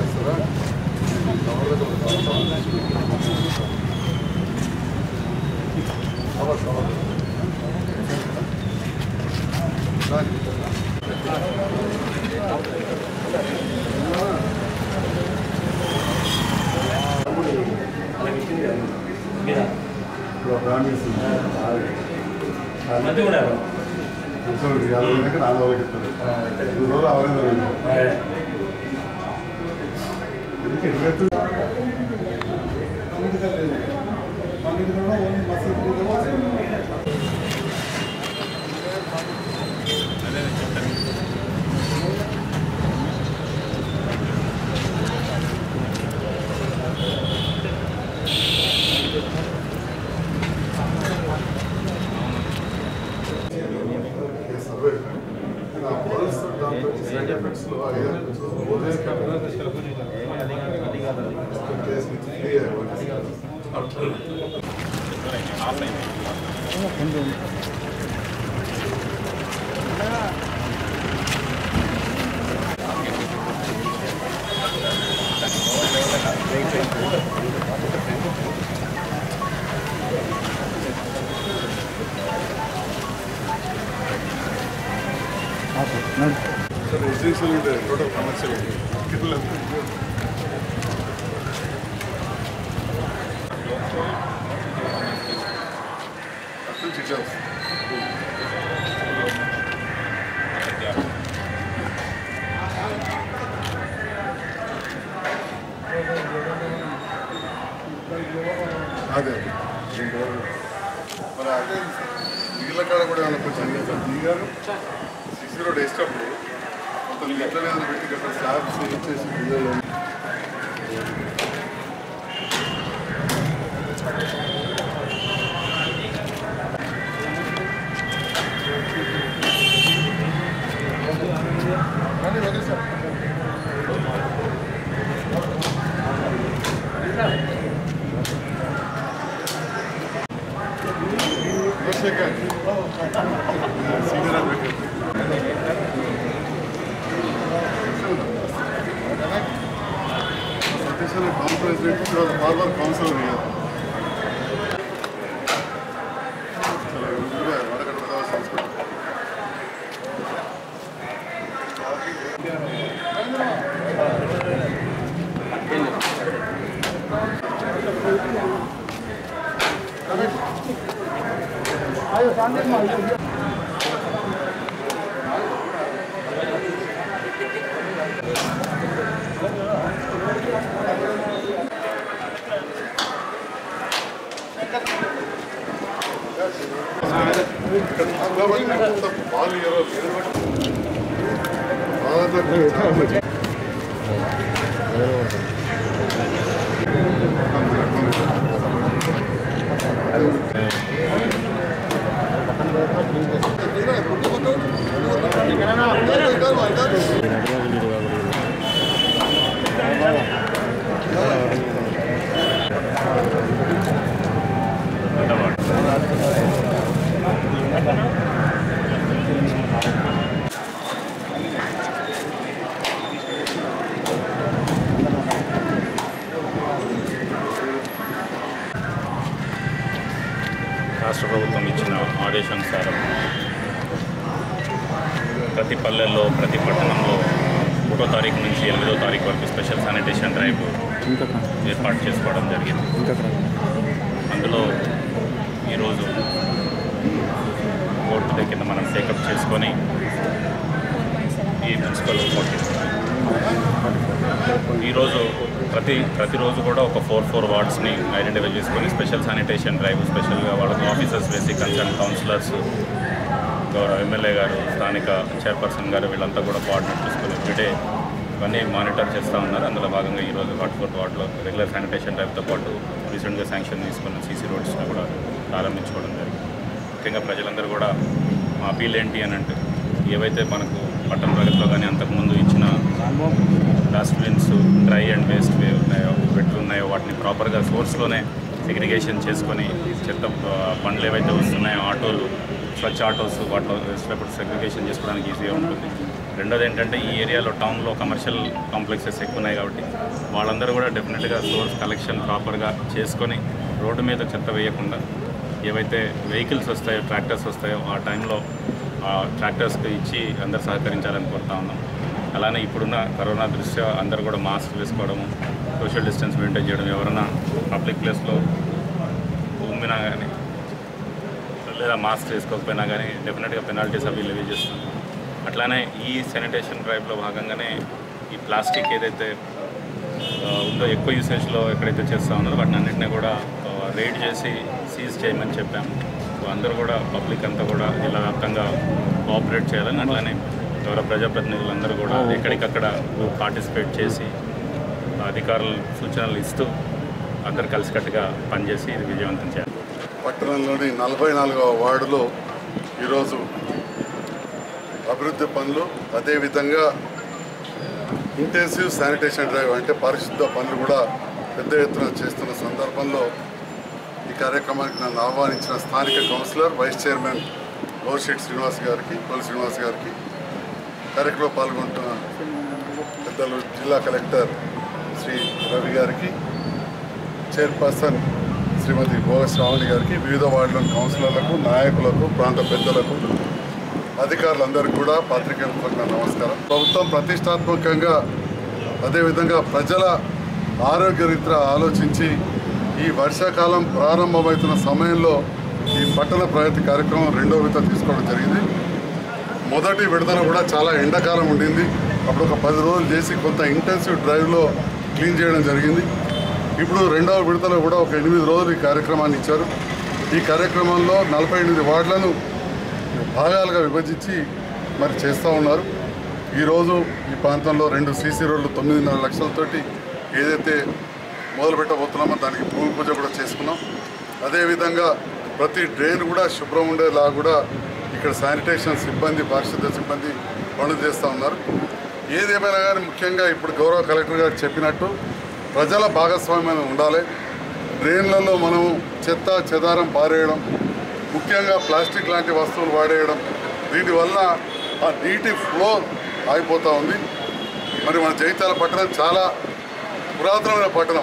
చేస్తారా cover cover మంచిగా ఉన్నారు నాలుగు రోజులు చెప్తారు మూడు రోజులు అవలేదు సర్వే ఆ పోలీస్ దాంట్లో సైడ్ ఎఫెక్ట్స్ లో పోలీస్ కేసు ఫ్రీ అవ్వాలి సార్ రెసిడెన్షియల్ ఉంటే టోటల్ కమర్షియల్ కిట్లు అర్థం చేయాలి అదే మరి అదే మిగిలిన కాడ కూడా ఏమైనా కొంచెం దిగారు సిక్స్ రోడ్ వేసేటప్పుడు మొత్తం ఎట్లా ఏదైనా పెట్టి అక్కడ స్లాబ్స్ ఇచ్చేసి పిల్లలు కానీ okay sir Shekhar senior advocate Satish అనే టౌన్ ప్రెసిడెంట్ ఫార్మర్ కౌన్సిలర్ ఇయ్యారు బాల్ ఇయ్యారు రాష్ట్ర ప్రభుత్వం ఇచ్చిన ఆదేశానుసారం ప్రతి పల్లెల్లో ప్రతి పట్టణంలో ఒకటో తారీఖు నుంచి ఎనిమిదో తారీఖు వరకు స్పెషల్ శానిటేషన్ డ్రైవ్ ఏర్పాటు చేసుకోవడం జరిగింది అందులో ఈరోజు ఓటు డే కింద మనం టేకప్ చేసుకొని ఈ మున్సిపల్ కోర్టు ఈరోజు ప్రతి ప్రతిరోజు కూడా ఒక ఫోర్ ఫోర్ వార్డ్స్ని ఐడెంటిఫై చేసుకొని స్పెషల్ శానిటేషన్ డ్రైవ్ స్పెషల్గా వాళ్ళకి ఆఫీసర్స్ వేసి కన్సర్న్ కౌన్సిలర్స్ గౌరవ ఎమ్మెల్యే గారు స్థానిక చైర్పర్సన్ గారు వీళ్ళంతా కూడా కోఆర్డినేట్ చేసుకొని ఎవ్రీడే ఇవన్నీ మానిటర్ చేస్తూ ఉన్నారు అందులో భాగంగా ఈరోజు హాట్ ఫోర్త్ వార్డులో రెగ్యులర్ శానిటేషన్ డ్రైవ్తో పాటు రీసెంట్గా శాంక్షన్ తీసుకున్న సీసీ రోడ్స్ని కూడా ప్రారంభించుకోవడం జరిగింది ముఖ్యంగా ప్రజలందరూ కూడా మా అపీల్ ఏంటి అని అంటే ఏవైతే మనకు పట్టణ ప్రగతిలో కానీ అంతకుముందు ఇచ్చిన డస్ట్బిన్స్ డ్రై అండ్ వేస్ట్ వే ఉన్నాయో వెట్లు ఉన్నాయో వాటిని ప్రాపర్గా సోర్స్లోనే సెగ్రిగేషన్ చేసుకొని చెత్త ఆ, బండ్లు ఏవైతే వస్తున్నాయో ఆటోలు స్వచ్ఛ ఆటోస్ వాటిలో వేసేటప్పుడు సెగ్రిగేషన్ చేసుకోవడానికి ఈజీగా ఉంటుంది రెండోది ఏంటంటే ఈ ఏరియాలో టౌన్లో కమర్షియల్ కాంప్లెక్సెస్ ఎక్కువ ఉన్నాయి కాబట్టి వాళ్ళందరూ కూడా డెఫినెట్గా సోర్స్ కలెక్షన్ ప్రాపర్గా చేసుకొని రోడ్డు మీద చెత్త వేయకుండా ఏవైతే వెహికల్స్ వస్తాయో ట్రాక్టర్స్ వస్తాయో ఆ టైంలో ఆ ట్రాక్టర్స్కి ఇచ్చి అందరు సహకరించాలని కోరుతా ఉన్నాం అలానే ఇప్పుడున్న కరోనా దృష్ట్యా అందరూ కూడా మాస్క్ వేసుకోవడము సోషల్ డిస్టెన్స్ మెయింటైన్ చేయడం ఎవరైనా పబ్లిక్ ప్లేస్లో ఉమ్మినా కానీ లేదా మాస్క్ వేసుకోకపోయినా కానీ డెఫినెట్గా పెనాల్టీస్ అవి లెవీ చేస్తాం అట్లానే ఈ శానిటేషన్ డ్రైవ్లో భాగంగానే ఈ ప్లాస్టిక్ ఏదైతే ఆ, ఉందో ఎక్కువ యూసేజ్లో ఎక్కడైతే చేస్తూ ఉన్నారో వాటిని అన్నింటినీ కూడా రైడ్ చేసి సీజ్ చేయమని చెప్పాము సో అందరూ కూడా పబ్లిక్ అంతా కూడా జిల్లా వ్యాప్తంగా కోఆపరేట్ చేయాలని అట్లానే ఎవరో ప్రజాప్రతినిధులందరూ కూడా ఎక్కడికక్కడ పార్టిసిపేట్ చేసి అధికారుల సూచనలు ఇస్తూ అందరు కలిసికట్టుగా పనిచేసి ఇది విజయవంతం చేయాలి పట్టణంలోని నలభై నాలుగవ వార్డులో ఈరోజు అభివృద్ధి పనులు అదేవిధంగా ఇంటెన్సివ్ శానిటేషన్ డ్రైవ్ అంటే పారిశుద్ధ పనులు కూడా పెద్ద ఎత్తున చేస్తున్న సందర్భంలో ఈ కార్యక్రమానికి నన్ను ఆహ్వానించిన స్థానిక కౌన్సిలర్ వైస్ చైర్మన్ గౌషెట్ శ్రీనివాస్ గారికి కొలి శ్రీనివాస్ గారికి కార్యక్రమంలో పాల్గొంటున్న పెద్దలు జిల్లా కలెక్టర్ శ్రీ రవి గారికి చైర్పర్సన్ శ్రీమతి భోగ శ్రావణి గారికి వివిధ వార్డులోని కౌన్సిలర్లకు నాయకులకు ప్రాంత పెద్దలకు అధికారులందరికీ కూడా పాత్రికేయులకు నా నమస్కారం ప్రభుత్వం ప్రతిష్టాత్మకంగా అదేవిధంగా ప్రజల ఆరోగ్య రీత్యా ఆలోచించి ఈ వర్షాకాలం ప్రారంభమవుతున్న సమయంలో ఈ పట్టణ ప్రగతి కార్యక్రమం రెండో విడత తీసుకోవడం జరిగింది మొదటి విడతలో కూడా చాలా ఎండాకాలం ఉండింది అప్పుడు ఒక పది రోజులు చేసి కొంత ఇంటెన్సివ్ డ్రైవ్లో క్లీన్ చేయడం జరిగింది ఇప్పుడు రెండవ విడతలో కూడా ఒక ఎనిమిది రోజులు ఈ కార్యక్రమాన్ని ఇచ్చారు ఈ కార్యక్రమంలో నలభై ఎనిమిది వార్డులను భాగాలుగా విభజించి మరి చేస్తూ ఉన్నారు ఈరోజు ఈ ప్రాంతంలో రెండు సీసీ రోడ్లు తొమ్మిదిన్నర లక్షలతోటి ఏదైతే మొదలు పెట్టబోతున్నామో దానికి భూమి పూజ కూడా చేసుకున్నాం అదేవిధంగా ప్రతి డ్రైన్ కూడా శుభ్రం ఉండేలా కూడా ఇక్కడ శానిటేషన్ సిబ్బంది పారిశుద్ధ్య సిబ్బంది పనులు చేస్తూ ఉన్నారు ఏదేమైనా కానీ ముఖ్యంగా ఇప్పుడు గౌరవ కలెక్టర్ గారు చెప్పినట్టు ప్రజల భాగస్వామ్యం ఉండాలి డ్రైన్లలో మనం చెత్త చెదారం పారేయడం ముఖ్యంగా ప్లాస్టిక్ లాంటి వస్తువులు వాడేయడం దీనివల్ల ఆ నీటి ఫ్లో ఆగిపోతూ ఉంది మరి మన జైత్యాల పట్టణం చాలా పురాతనమైన పట్టణం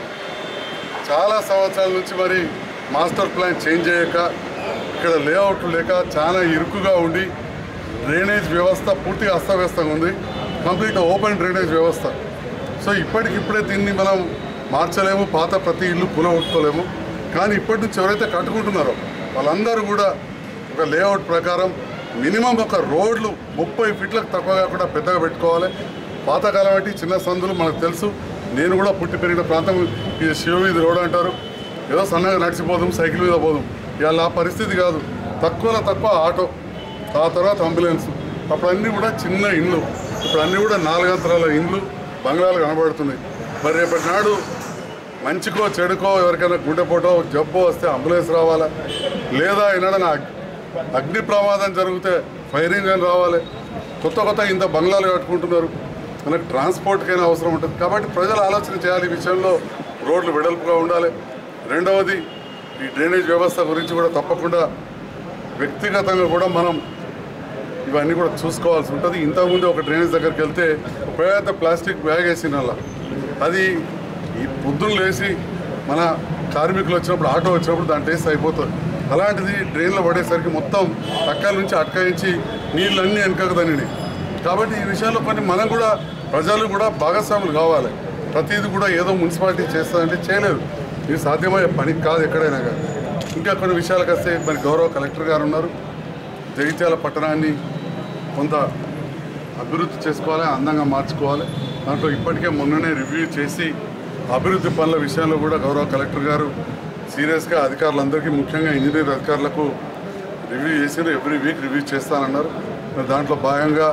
చాలా సంవత్సరాల నుంచి మరి మాస్టర్ ప్లాన్ చేంజ్ చేయక ఇక్కడ లేఅవుట్లు లేక చాలా ఇరుకుగా ఉండి డ్రైనేజ్ వ్యవస్థ పూర్తిగా అస్తవ్యస్తంగా ఉంది కంప్లీట్ ఓపెన్ డ్రైనేజ్ వ్యవస్థ సో ఇప్పటికిప్పుడే దీన్ని మనం మార్చలేము పాత ప్రతి ఇల్లు కూలగొట్టుకోలేము కానీ ఇప్పటి నుంచి ఎవరైతే కట్టుకుంటున్నారో వాళ్ళందరూ కూడా ఒక లేఅవుట్ ప్రకారం మినిమం ఒక రోడ్లు ముప్పై ఫీట్లకు తక్కువ కాకుండా పెద్దగా పెట్టుకోవాలి పాతకాలం అంటే చిన్న సందులు మనకు తెలుసు నేను కూడా పుట్టి పెరిగిన ప్రాంతం ఇది శివవీధి రోడ్ అంటారు ఏదో సన్నగా నడిచిపోదాం సైకిల్ మీద పోదాం ఇవాళ ఆ పరిస్థితి కాదు తక్కువలో తక్కువ ఆటో ఆ తర్వాత అంబులెన్స్ అప్పుడు అన్నీ కూడా చిన్న ఇండ్లు ఇప్పుడు అన్నీ కూడా నాలుగంతరాల ఇండ్లు బంగ్లాలు కనబడుతున్నాయి మరి రేపటి నాడు మంచికో చెడుకో ఎవరికైనా గుండెపోటో జబ్బో వస్తే అంబులెన్స్ రావాలా లేదా ఏనాడన్నా అగ్- అగ్ని ప్రమాదం జరిగితే ఫైరింగ్ అని రావాలి కొత్త కొత్త ఇంత బంగ్లాలు కట్టుకుంటున్నారు మనకు ట్రాన్స్పోర్ట్కైనా అవసరం ఉంటుంది కాబట్టి ప్రజలు ఆలోచన చేయాలి ఈ విషయంలో రోడ్లు వెడల్పుగా ఉండాలి రెండవది ఈ డ్రైనేజ్ వ్యవస్థ గురించి కూడా తప్పకుండా వ్యక్తిగతంగా కూడా మనం ఇవన్నీ కూడా చూసుకోవాల్సి ఉంటుంది ఇంతకుముందు ఒక డ్రైనేజ్ దగ్గరికి వెళ్తే ఒక పెద్ద ప్లాస్టిక్ బ్యాగ్ వేసిన అది ఈ పొద్దున్న లేచి మన కార్మికులు వచ్చినప్పుడు ఆటో వచ్చినప్పుడు దాని టేస్ట్ అయిపోతుంది అలాంటిది డ్రైన్లో పడేసరికి మొత్తం అక్కడి నుంచి అటకాయించి నీళ్ళన్నీ వెనకకు దానిని కాబట్టి ఈ విషయంలో కొన్ని మనం కూడా ప్రజలు కూడా భాగస్వాములు కావాలి ప్రతిదీ కూడా ఏదో మున్సిపాలిటీ చేస్తుందంటే చేయలేదు ఇది సాధ్యమయ్యే పని కాదు ఎక్కడైనా కానీ ఇంకా కొన్ని విషయాలకు వస్తే మరి గౌరవ కలెక్టర్ గారు ఉన్నారు జగిత్యాల పట్టణాన్ని కొంత అభివృద్ధి చేసుకోవాలి అందంగా మార్చుకోవాలి దాంట్లో ఇప్పటికే మొన్ననే రివ్యూ చేసి అభివృద్ధి పనుల విషయంలో కూడా గౌరవ కలెక్టర్ గారు సీరియస్గా అధికారులందరికీ ముఖ్యంగా ఇంజనీర్ అధికారులకు రివ్యూ చేసారు ఎవ్రీ వీక్ రివ్యూ చేస్తానన్నారు మరి దాంట్లో భాగంగా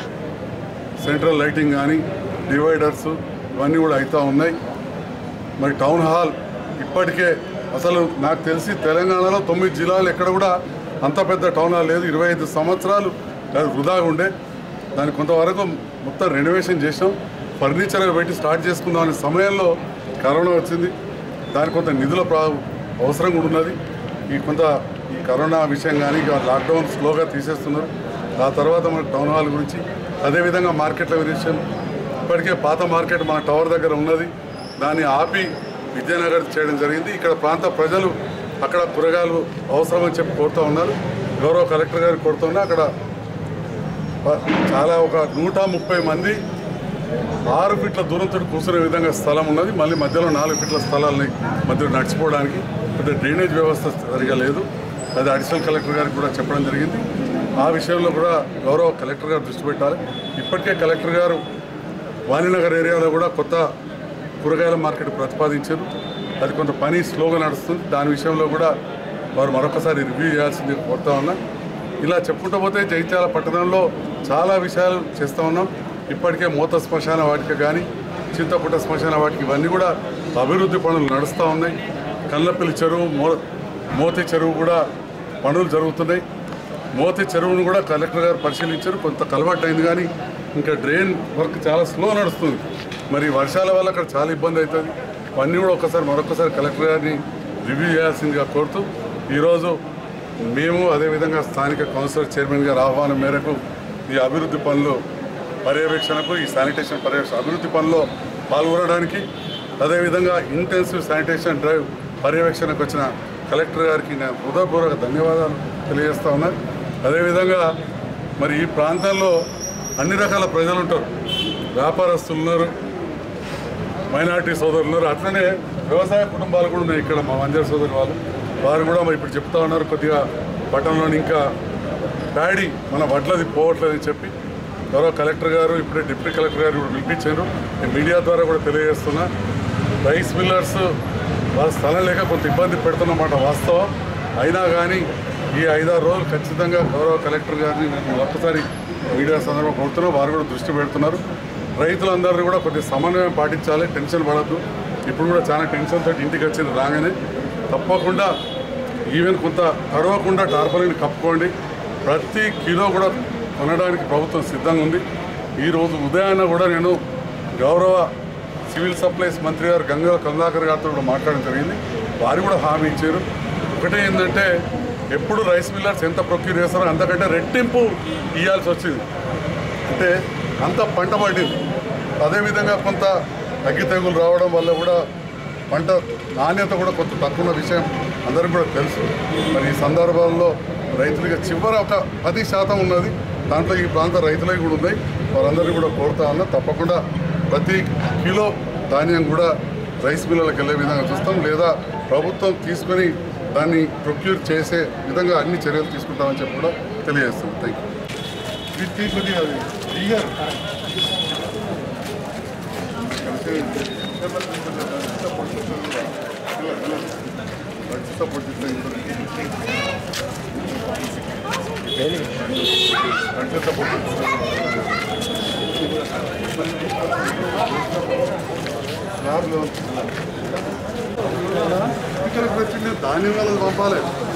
సెంట్రల్ లైటింగ్ కానీ డివైడర్స్ ఇవన్నీ కూడా అవుతూ ఉన్నాయి మరి టౌన్ హాల్ ఇప్పటికే అసలు నాకు తెలిసి తెలంగాణలో తొమ్మిది జిల్లాలు ఎక్కడ కూడా అంత పెద్ద టౌన్ హాల్ లేదు ఇరవై ఐదు సంవత్సరాలు అది వృధాగా ఉండే దాన్ని కొంతవరకు మొత్తం రెనోవేషన్ చేసాం ఫర్నిచర్ పెట్టి స్టార్ట్ చేసుకుందాం అనే సమయంలో కరోనా వచ్చింది దానికి కొంత నిధుల ప్రా అవసరం కూడా ఉన్నది ఈ కొంత ఈ కరోనా విషయం కానీ ఇక లాక్డౌన్ స్లోగా తీసేస్తున్నారు ఆ తర్వాత మన టౌన్ హాల్ గురించి అదేవిధంగా మార్కెట్ల విషయం ఇప్పటికే పాత మార్కెట్ మన టవర్ దగ్గర ఉన్నది దాన్ని ఆపి విద్యానగర్ చేయడం జరిగింది ఇక్కడ ప్రాంత ప్రజలు అక్కడ కూరగాయలు అవసరమని చెప్పి కోరుతూ ఉన్నారు గౌరవ కలెక్టర్ గారు కోరుతున్నా అక్కడ ప- చాలా ఒక నూట ముప్పై మంది ఆరు ఫీట్ల దూరంతో కూర్చునే విధంగా స్థలం ఉన్నది మళ్ళీ మధ్యలో నాలుగు ఫీట్ల స్థలాలని మధ్యలో నడిచిపోవడానికి పెద్ద డ్రైనేజ్ వ్యవస్థ సరిగా లేదు అది అడిషనల్ కలెక్టర్ గారికి కూడా చెప్పడం జరిగింది ఆ విషయంలో కూడా గౌరవ కలెక్టర్ గారు దృష్టి పెట్టాలి ఇప్పటికే కలెక్టర్ గారు వాణినగర్ ఏరియాలో కూడా కొత్త కూరగాయల మార్కెట్ ప్రతిపాదించారు అది కొంత పని స్లోగా నడుస్తుంది దాని విషయంలో కూడా వారు మరొకసారి రివ్యూ చేయాల్సింది కోరుతా ఉన్నా ఇలా చెప్పుకుంటూ పోతే జైత్యాల పట్టణంలో చాలా విషయాలు చేస్తూ ఉన్నాం ఇప్పటికే మూత శ్మశాన వాటిక కానీ చింతపుట్ట శ్మశాన వాటిక ఇవన్నీ కూడా అభివృద్ధి పనులు నడుస్తూ ఉన్నాయి కల్లపల్లి చెరువు మో మోతి చెరువు కూడా పనులు జరుగుతున్నాయి మోతి చెరువును కూడా కలెక్టర్ గారు పరిశీలించారు కొంత కలవాటు అయింది కానీ ఇంకా డ్రైన్ వర్క్ చాలా స్లో నడుస్తుంది మరి వర్షాల వల్ల అక్కడ చాలా ఇబ్బంది అవుతుంది అవన్నీ కూడా ఒకసారి మరొకసారి కలెక్టర్ గారిని రివ్యూ చేయాల్సిందిగా కోరుతూ ఈరోజు మేము అదేవిధంగా స్థానిక కౌన్సిలర్ చైర్మన్ గారి ఆహ్వానం మేరకు ఈ అభివృద్ధి పనులు పర్యవేక్షణకు ఈ శానిటేషన్ పర్యవేక్షణ అభివృద్ధి పనుల్లో పాల్గొనడానికి అదేవిధంగా ఇంటెన్సివ్ శానిటేషన్ డ్రైవ్ పర్యవేక్షణకు వచ్చిన కలెక్టర్ గారికి నేను హృదయపూర్వక ధన్యవాదాలు తెలియజేస్తా ఉన్నాను అదేవిధంగా మరి ఈ ప్రాంతంలో అన్ని రకాల ప్రజలు ఉంటారు వ్యాపారస్తులు ఉన్నారు మైనార్టీ సోదరులు ఉన్నారు అట్లనే వ్యవసాయ కుటుంబాలు కూడా ఉన్నాయి ఇక్కడ మా మంజర్ సోదరు వాళ్ళు వారు కూడా మరి ఇప్పుడు చెప్తా ఉన్నారు కొద్దిగా పట్టణంలోని ఇంకా ప్యాడీ మన వడ్లది పోవట్లేదని చెప్పి గౌరవ కలెక్టర్ గారు ఇప్పుడే డిప్యూటీ కలెక్టర్ గారు కూడా పిలిపించారు నేను మీడియా ద్వారా కూడా తెలియజేస్తున్నా రైస్ మిల్లర్స్ వాళ్ళ స్థలం లేక కొంత ఇబ్బంది పెడుతున్నమాట వాస్తవం అయినా కానీ ఈ ఐదారు రోజులు ఖచ్చితంగా గౌరవ కలెక్టర్ గారిని నేను ఒక్కసారి మీడియా సందర్భంగా కొడుతున్నా వారు కూడా దృష్టి పెడుతున్నారు రైతులందరూ కూడా కొద్దిగా సమన్వయం పాటించాలి టెన్షన్ పడద్దు ఇప్పుడు కూడా చాలా టెన్షన్ తోటి ఇంటికి వచ్చింది రాగానే తప్పకుండా ఈవెన్ కొంత తడవకుండా టార్పలిని కప్పుకోండి ప్రతి కిలో కూడా కొనడానికి ప్రభుత్వం సిద్ధంగా ఉంది ఈరోజు ఉదయాన్న కూడా నేను గౌరవ సివిల్ సప్లైస్ మంత్రి గారు గంగా కమలాకర్ గారితో కూడా మాట్లాడడం జరిగింది వారు కూడా హామీ ఇచ్చారు ఒకటే ఏంటంటే ఎప్పుడు రైస్ మిల్లర్స్ ఎంత ప్రొక్యూర్ చేస్తారో అంతకంటే రెట్టింపు ఇవ్వాల్సి వచ్చింది అంటే అంత పంట పడింది అదేవిధంగా కొంత అగ్గి తెగులు రావడం వల్ల కూడా పంట నాణ్యత కూడా కొంత తక్కువ ఉన్న విషయం అందరికీ కూడా తెలుసు మరి ఈ సందర్భాల్లో రైతులకి చివర ఒక పది శాతం ఉన్నది దాంట్లో ఈ ప్రాంత రైతులకి కూడా ఉన్నాయి వారందరికీ కూడా కోరుతా ఉన్నా తప్పకుండా ప్రతి కిలో ధాన్యం కూడా రైస్ మిల్లలకు వెళ్ళే విధంగా చూస్తాం లేదా ప్రభుత్వం తీసుకొని దాన్ని ప్రొక్యూర్ చేసే విధంగా అన్ని చర్యలు తీసుకుంటామని చెప్పి కూడా తెలియజేస్తాం థ్యాంక్ యూ వీటికి కొద్దిగా అది ఈగర్ ఇక్కడ వచ్చింది ధాన్యం వాళ్ళకి పంపాలి